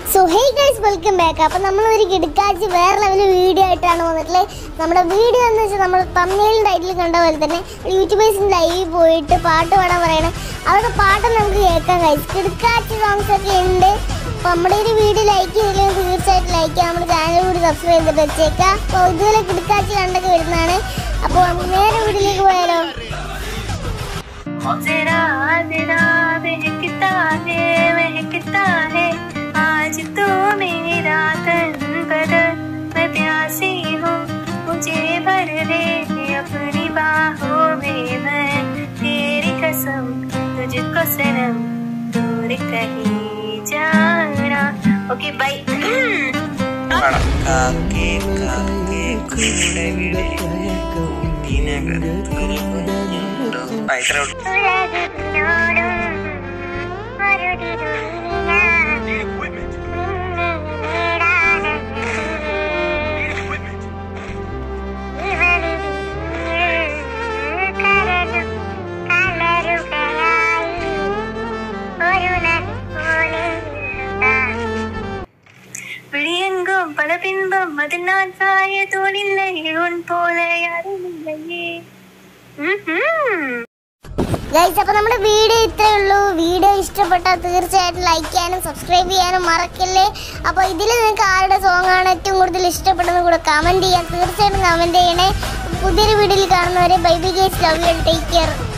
So hey guys welcome back അപ്പം നമ്മൾ ഒരു കിടക്കാച്ചി വേറെ ലെവൽ വീഡിയോ ആയിട്ടാണ് വന്നിട്ടുള്ളത് നമ്മുടെ വീഡിയോ എന്ന് വെച്ചാൽ നമ്മൾ തമിഴിൽ ടൈറ്റിൽ കണ്ട പോലെ തന്നെ യൂട്യൂബേഴ്സിൻ്റെ ലൈവിൽ പോയിട്ട് പാട്ട് പാടാൻ പറയണം അവരുടെ പാട്ട് നമുക്ക് കേൾക്കാം ഗൈസ് കിടക്കാച്ചി സോങ്സ് ഒക്കെ ഉണ്ട് അപ്പോൾ നമ്മുടെ ഒരു വീഡിയോ ലൈക്ക് ചെയ്തില്ലെങ്കിൽ തീർച്ചയായിട്ടും ലൈക്ക് ചെയ്യാം നമ്മുടെ ചാനൽ കൂടി സബ്സ്ക്രൈബ് ചെയ്തിട്ട് വെച്ചേക്കാം അപ്പോൾ ഇതുപോലെ കിടക്കാച്ചി കണ്ടൊക്കെ വരുന്നതാണ് അപ്പോൾ നമുക്ക് നേരെ വീഡിയോയിലേക്ക് പോയാലോ तेरा तेरा महकता है महकता है आज तो मेरा तन बदन मैं प्यासी हूँ मुझे भर दे अपनी बाहों में मैं तेरी कसम तुझको सनम दूर कहीं जाना ओके बाय കാക്കേ കാക്കേ കൂടെ വിടെ കൂട്ടിനകത്തൊരു കുഞ്ഞുണ്ടോ ആ, ഇത്രേ ഉള്ളൂ. விழியெங்கும் பல பின்பம் அது நான் சாய தோளில்லை உன் போல யாரும் இல்லையே ம்ஹும். ഗൈസ് അപ്പോൾ നമ്മുടെ വീഡിയോ ഇത്രയേ ഉള്ളൂ വീഡിയോ ഇഷ്ടപ്പെട്ടാൽ തീർച്ചയായിട്ടും ലൈക്ക് ചെയ്യാനും സബ്സ്ക്രൈബ് ചെയ്യാനും മറക്കല്ലേ അപ്പോൾ ഇതിൽ നിങ്ങൾക്ക് ആരുടെ സോങ് ആണ് ഏറ്റവും കൂടുതൽ ഇഷ്ടപ്പെട്ടതെന്ന് കൂടെ കമൻറ്റ് ചെയ്യാം തീർച്ചയായിട്ടും കമൻറ്റ് ചെയ്യണേ പുതിയൊരു വീഡിയോയിൽ കാണുന്നവരെ bye bye guys love you take care